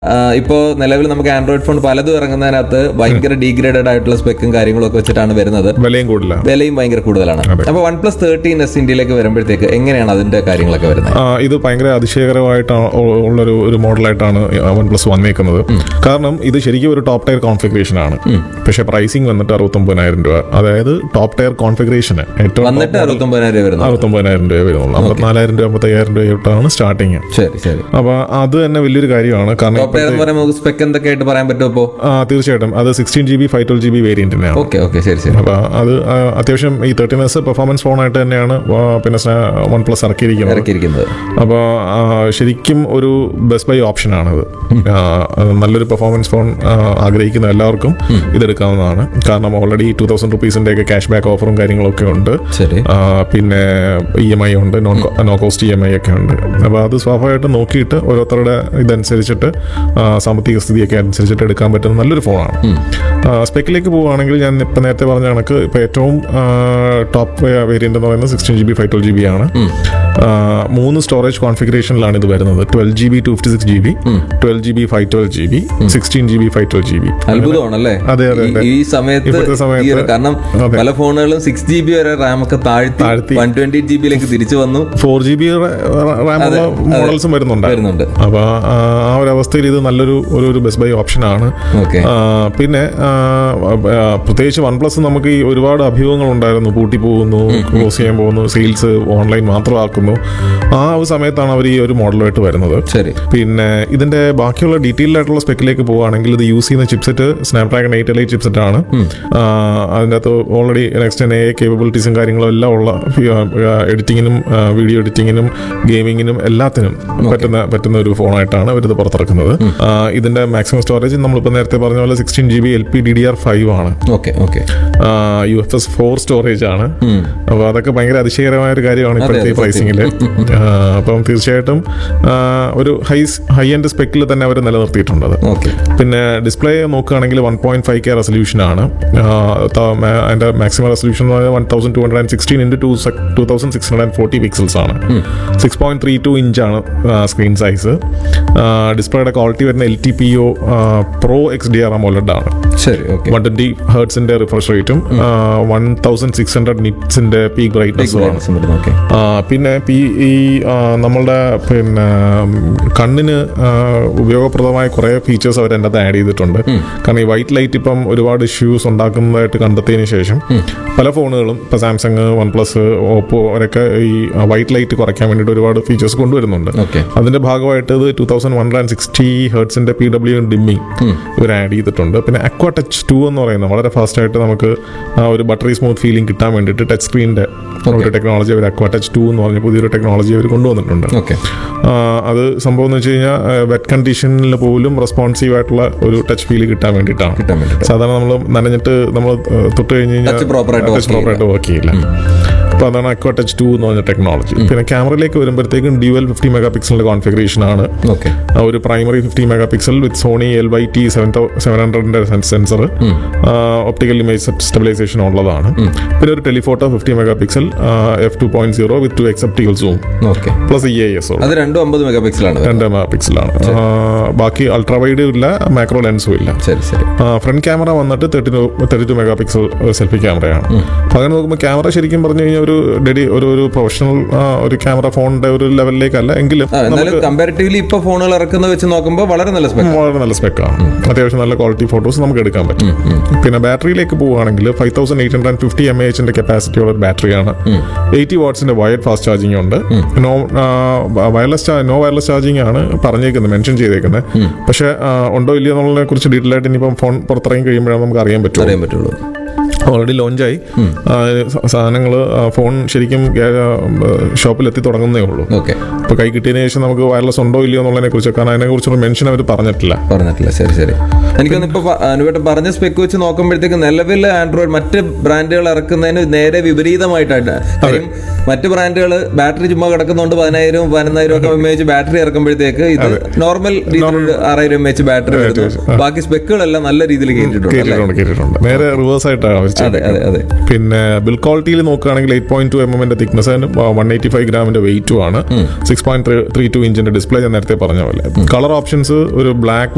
ഇപ്പോൾ നിലവിൽ നമുക്ക് ആൻഡ്രോയിഡ് ഫോൺ പലതും ഇറങ്ങുന്നതിനകത്ത് ഭയങ്കര ഡീഗ്രേഡഡ് ആയിട്ടുള്ള സ്പെക്കും കാര്യങ്ങളും ഒക്കെ വെച്ചിട്ടാണ് വരുന്നത് വിലയും കൂടില്ല വിലയും ഭയങ്കര കൂടുതലാണ് അപ്പോൾ വൺ പ്ലസ് തേർട്ടീൻ എസ് ഇന്ത്യയിലേക്ക് വരുമ്പോഴത്തേക്ക് എങ്ങനെയാണ് അതിന്റെ കാര്യങ്ങളൊക്കെ വരുന്നത് ആ, ഇത് ഭയങ്കര അതിശയകരമായിട്ടാണ് ഉ- ഉള്ളൊരു ഒരു മോഡലായിട്ടാണ് വൺ പ്ലസ് വന്നേക്കുന്നത് കാരണം ഇത് ശരിക്കും ഒരു ടോപ്പ് ടയർ കോൺഫിഗറേഷൻ ആണ് പക്ഷേ പ്രൈസിങ് വന്നിട്ട് അറുപത്തൊമ്പതിനായിരം രൂപ അതായത് ടോപ്പ് ടയർ കോൺഫിഗറേഷന് ഏറ്റവും വന്നിട്ട് അറുപത്തൊമ്പതിനായിരം രൂപ വരുന്നത് അറുപത്തൊമ്പതിനായിരം രൂപ വരുന്നുള്ളൂ അമ്പത്തിനാലായിരം രൂപ അമ്പത്തയ്യായിരം രൂപ തൊട്ടാണ് സ്റ്റാർട്ടിങ് ശരി ശരി അപ്പൊ അത് തന്നെ വലിയൊരു കാര്യമാണ് കാരണം ടോപ്പ് ടയർ എന്ന് പറയുമ്പോൾ സ്പെക്ക് എന്തൊക്കെ ആയിട്ട് പറയാൻ പറ്റുമോ ഇപ്പോൾ ആ, തീർച്ചയായിട്ടും അത് sixteen G B five twelve G B വേരിയന്റിനാണ് ഓക്കെ ഓക്കെ ശരി ശരി അപ്പൊ അത് ആ, അത്യാവശ്യം ഈ തേർട്ടീൻ എസ് പെർഫോമൻസ് ഫോണായിട്ട് തന്നെയാണ് ആ, പിന്നെ വൺ പ്ലസ് ഇറക്കിയിരിക്കുന്നത് ഇറക്കിയിരിക്കുന്നത് അപ്പോൾ ശരിക്കും ഒരു ബെസ്റ്റ് ബൈ ഓപ്ഷനാണിത് ആ, അത് നല്ലൊരു പെർഫോമൻസ് ഫോൺ ആ, ആഗ്രഹിക്കുന്ന എല്ലാവർക്കും ഇതെടുക്കാവുന്നതാണ് കാരണം ഓൾറെഡി ടൂ തൗസൻഡ് റുപ്പീസിൻ്റെ ഒക്കെ ക്യാഷ് ബാക്ക് ഓഫറും കാര്യങ്ങളൊക്കെ ഉണ്ട് ശരി ആ, പിന്നെ ഇ എം ഐ ഉണ്ട് non no cost E M I ഒക്കെ ഉണ്ട് അപ്പോൾ അത് സ്വാഭാവികമായിട്ടും നോക്കിയിട്ട് ഓരോരുത്തരുടെ ഇതനുസരിച്ചിട്ട് ആ, സാമ്പത്തിക സ്ഥിതിയൊക്കെ അനുസരിച്ചിട്ട് എടുക്കാൻ പറ്റുന്ന നല്ലൊരു ഫോണാണ് സ്പെക്കിലേക്ക് പോവുകയാണെങ്കിൽ ഞാൻ ഇപ്പം നേരത്തെ പറഞ്ഞ കണക്ക് ഇപ്പോൾ ഏറ്റവും ടോപ്പ് വേരിയൻ്റ് എന്ന് പറയുന്നത് sixteen G B five twelve G B ആണ് ആ, മൂന്ന് സ്റ്റോറേജ് കോൺഫിഗറേഷനിലാണ് ഇത് വരുന്നത് twelve G B two fifty six G B twelve G B five twelve G B sixteen G B five twelve G B അത്ഭുതമാണല്ലേ അതെ, അതെ, ഈ- അതെ. ഈ സമയത്ത് ഇപ്പോഴത്തെ സമയത്ത് ഈ ഒരു- കാരണം അതെ. പല ഫോണുകളും സിക്സ് ജി ബി വരെ റാം ഒക്കെ താഴ്ത്തി താഴ്ത്തി. വൺ ട്വന്റി ജി ബിയിലേക്ക് തിരിച്ചു വന്നു ഫോർ ജി ബി റാമുള്ള മോഡൽസും വരുന്നുണ്ട് വരുന്നുണ്ട് അപ്പോൾ ആ ഒരു അവസ്ഥയിൽ ഇത് നല്ലൊരു ഒരു ഒരു ബെസ്റ്റ് ബൈ ഓപ്ഷനാണ് ഓക്കെ ആ, പിന്നെ ആ, ആ, പ്രത്യേകിച്ച് വൺ പ്ലസ് നമുക്ക് ഈ ഒരുപാട് അഭ്യൂഹങ്ങൾ ഉണ്ടായിരുന്നു പൂട്ടി പോകുന്നു ക്ലോസ് ചെയ്യാൻ പോകുന്നു സെയിൽസ് ഓൺലൈൻ മാത്രമാക്കുന്നു ആ ഒരു സമയത്താണ് അവർ ഈ ഒരു മോഡലുമായിട്ട് വരുന്നത് ശരി പിന്നെ ഇതിന്റെ ബാക്കിയുള്ള ഡീറ്റെയിൽഡ് ആയിട്ടുള്ള സ്പെക്കിലേക്ക് പോവുകയാണെങ്കിൽ ഇത് യൂസ് ചെയ്യുന്ന chipset Snapdragon eight elite chipset ആണ് ആ, അതിൻ്റെ അകത്ത് ഓൾറെഡി നെക്സ്റ്റ് എ കേപ്പബിലിറ്റീസും കാര്യങ്ങളും എല്ലാം ഉള്ള എഡിറ്റിങ്ങിനും വീഡിയോ എഡിറ്റിങ്ങിനും ഗെയിമിങ്ങിനും എല്ലാത്തിനും പറ്റുന്ന പറ്റുന്ന ഒരു ഫോണായിട്ടാണ് അവരിത് പുറത്തിറക്കുന്നത് ആ, ഇതിന്റെ മാക്സിമം സ്റ്റോറേജ് നമ്മളിപ്പോൾ നേരത്തെ പറഞ്ഞ പോലെ sixteen G B L P D D R five ആണ് okay okay U F S four storage ആണ് അപ്പോൾ അതൊക്കെ ഭയങ്കര അതിശയകരമായ ഒരു കാര്യമാണ് ഇപ്പോഴത്തെ ഈ അതെ, പ്രൈസിങ്ങിൽ അപ്പം തീർച്ചയായിട്ടും ആ, ഒരു ഹൈ ഹൈ എൻഡ് സ്പെക്കിൽ തന്നെ അവർ നിലനിർത്തിയിട്ടുണ്ട് അത് ഓക്കെ പിന്നെ ഡിസ്പ്ലേ നോക്കുകയാണെങ്കിൽ one point five K resolution ആണ് ആ, ത- മ- അതിന്റെ മാക്സിമം റെസൊല്യൂഷൻ എന്ന് പറയുന്നത് one thousand two hundred and sixteen into two two thousand six hundred and forty pixels ആണ് സിക്സ് പോയിന്റ് ത്രീ ടു ഇഞ്ചാണ് സ്ക്രീൻ സൈസ് ഡിസ്പ്ലേയുടെ ക്വാളിറ്റി വരുന്ന L T P O pro X D R AMOLED ആണ് ശരി okay one twenty ഹേർട്സിന്റെ refresh റേറ്റും one thousand six hundred നിറ്റ്സിന്റെ peak ബ്രൈറ്റ്നസ്സും ആണ് ഓക്കെ ആ, പിന്നെ പി- ഈ ആ, നമ്മളുടെ പിന്നെ ഉം, കണ്ണിന് ആ, ഉപയോഗപ്രദമായ കുറേ ഫീച്ചേഴ്സ് അവർ എൻ്റെ അകത്ത് ആഡ് ചെയ്തിട്ടുണ്ട് കാരണം ഈ വൈറ്റ് ലൈറ്റ് ഇപ്പം ഒരുപാട് ഇഷ്യൂസ് ഉണ്ടാക്കുന്നതായിട്ട് കണ്ടെത്തിയതിന് ശേഷം പല ഫോണുകളും ഇപ്പം സാംസങ് വൺ പ്ലസ് ഓപ്പോ അവരൊക്കെ ഈ വൈറ്റ് ലൈറ്റ് കുറയ്ക്കാൻ വേണ്ടിയിട്ട് ഒരുപാട് ഫീച്ചേഴ്സ് കൊണ്ടുവരുന്നുണ്ട് ഓക്കെ അതിന്റെ ഭാഗമായിട്ട് ഇത് two thousand one and sixty ഹേർട്സിന്റെ പി ഡബ്ല്യു ഡിമ്മിങ് ഇവർ ആഡ് ചെയ്തിട്ടുണ്ട് പിന്നെ അക്വ ടച്ച് ടു എന്ന് പറയുന്നത് വളരെ ഫാസ്റ്റ് ആയിട്ട് നമുക്ക് ആ ഒരു ബട്ടറി സ്മൂത്ത് ഫീലിംഗ് കിട്ടാൻ വേണ്ടിയിട്ട് ടച്ച് സ്ക്രീനിന്റെ ഒരു ടെക്നോളജി അവർ അക്വ ടച്ച് ടു എന്ന് പറഞ്ഞ പുതിയൊരു ടെക്നോളജി അവർ കൊണ്ടുവന്നിട്ടുണ്ട് ഓക്കെ ആ, അത് സംഭവം എന്ന് വെച്ച് കഴിഞ്ഞാൽ വെറ്റ് കണ്ടീഷനിൽ പോലും റെസ്പോൺസീവ് ആയിട്ടുള്ള ഒരു ടച്ച് ഫീൽ കിട്ടാൻ വേണ്ടിയിട്ടാണ് കിട്ടാൻ വേണ്ടിയിട്ട് സാധാരണ നമ്മൾ നനഞ്ഞിട്ട് നമ്മൾ തൊട്ട് കഴിഞ്ഞ് Touch proper ആയിട്ട് work ടച്ച് പ്രോപ്പറായിട്ട് വർക്ക് ചെയ്യില്ല അപ്പോൾ അതാണ് അക്വ ടച്ച് ടു എന്ന് പറഞ്ഞ ടെക്നോളജി പിന്നെ ക്യാമറയിലേക്ക് വരുമ്പോഴത്തേക്കും ഡ്യുവൽ ഫിഫ്റ്റി മെഗാ പിക്സലിന്റെ കോൺഫിഗറേഷൻ ആണ് ഓക്കെ ആ ഒരു primary fifty megapixel with Sony L Y T seven seven ഹൺഡ്രഡിന്റെ സെൻസർ ഒപ്റ്റിക്കൽ ഇമേജ് സ്റ്റെബിലൈസേഷൻ ഉള്ളതാണ് പിന്നെ ഒരു telephoto fifty megapixel F two point zero with two X optical zoom okay plus E I S ഉള്ളു അത് രണ്ടും അമ്പത് mega പിക്സലാണ് രണ്ട് മെഗാ പിക്സലാണ് ബാക്കി അൾട്രാ വൈഡ് ഇല്ല മാക്രോ ലെൻസും ഇല്ല ശരി ശരി ഫ്രണ്ട് ക്യാമറ വന്നിട്ട് thirty two thirty two megapixel selfie ക്യാമറയാണ് അപ്പൊ അങ്ങനെ നോക്കുമ്പോൾ ക്യാമറ ശരിക്കും പറഞ്ഞു കഴിഞ്ഞാൽ ഒരു ഡെഡി ഒരു ഒരു പ്രൊഫഷണൽ ഒരു ക്യാമറ ഫോണിന്റെ ഒരു ലെവലിലേക്കല്ല എങ്കിലും ആ, എന്നാലും കമ്പാരിറ്റീവ്ലി ഇപ്പൊ ഫോണുകൾ ഇറക്കുന്നത് വെച്ച് നോക്കുമ്പോൾ വളരെ നല്ല സ്പെക് വളരെ നല്ല സ്പെക്കാണ് അത്യാവശ്യം നല്ല ക്വാളിറ്റി ഫോട്ടോസ് നമുക്ക് എടുക്കാൻ പറ്റും പിന്നെ ബാറ്ററിയിലേക്ക് പോവുകയാണെങ്കിൽ five thousand eight hundred fifty M എച്ചിന്റെ കപ്പാസിറ്റി ഉള്ള ഒരു ബാറ്ററിയാണ് എയ്റ്റി വാട്ട്സിന്റെ വയർഡ് ഫാസ്റ്റ് ചാർജിങ് ഉണ്ട് no wireless no wireless charging ആണ് പറഞ്ഞേക്കുന്നത് മെൻഷൻ ചെയ്തേക്കുന്നത് പക്ഷെ ആ, ഉണ്ടോ ഇല്ലയോ എന്നുള്ളതിനെ കുറിച്ച് ഡീറ്റെയിൽ ആയിട്ട് ഇനിയിപ്പം ഫോൺ പുറത്തിറങ്ങി കഴിയുമ്പോഴാണ് നമുക്ക് അറിയാൻ പറ്റും അറിയാൻ പറ്റുള്ളൂ ഓൾറെഡി ലോഞ്ചായി സാധനങ്ങൾ ഫോൺ ശരിക്കും ഷോപ്പിൽ എത്തി തുടങ്ങുന്നേ ഉള്ളൂ ഓക്കെ അപ്പോൾ കൈ കിട്ടിയതിന് ശേഷം നമുക്ക് വയർലെസ് ഉണ്ടോ ഇല്ലയോ എന്നുള്ളതിനെ കുറിച്ച് കാരണം അതിനെ കുറിച്ചൊരു മെൻഷൻ അവർ പറഞ്ഞിട്ടില്ല പറഞ്ഞിട്ടില്ല ശരി ശരി എനിക്കൊന്ന് ഇപ്പൊ അനുവേട്ടൻ പറഞ്ഞ സ്പെക്ക് വെച്ച് നോക്കുമ്പോഴത്തേക്ക് നിലവിൽ ആൻഡ്രോയിഡ് മറ്റ് ബ്രാൻഡുകൾ ഇറക്കുന്നതിന് നേരെ വിപരീതമായിട്ടാണ് കാര്യം മറ്റ് ബ്രാൻഡുകൾ ബാറ്ററി ചുമ്മാ കിടക്കുന്നതുകൊണ്ട് പതിനായിരം പതിനൊന്നായിരം ഒക്കെ എം എച്ച് ബാറ്ററി ഇറക്കുമ്പോഴത്തേക്ക് ഇത് നോർമൽ ആറായിരം എം എച്ച് ബാറ്ററി വരുന്നു ബാക്കി സ്പെക്കുകളെല്ലാം നല്ല രീതിയിൽ കേട്ടിട്ടുണ്ട് അല്ലേ? കേട്ടിട്ടുണ്ട് കേട്ടിട്ടുണ്ട് നേരെ റിവേഴ്സ് ആയിട്ടാണ് അവർ അതെ അതെ അതെ പിന്നെ ബിൽ ക്വാളിറ്റിയിൽ നോക്കുകയാണെങ്കിൽ എയ്റ്റ് പോയിന്റ് ടു എം എമ്മിന്റെ തിക്നെസ് വൺ എയ്റ്റി ഫൈവ് ഗ്രാമിന്റെ വെയിറ്റും ആണ് സിക്സ് പോയിന്റ് ത്രീ ടു ഇഞ്ചിന്റെ ഡിസ്പ്ലേ ഞാൻ നേരത്തെ പറഞ്ഞ പോലെ കളർ ഓപ്ഷൻസ് ഒരു ബ്ലാക്ക്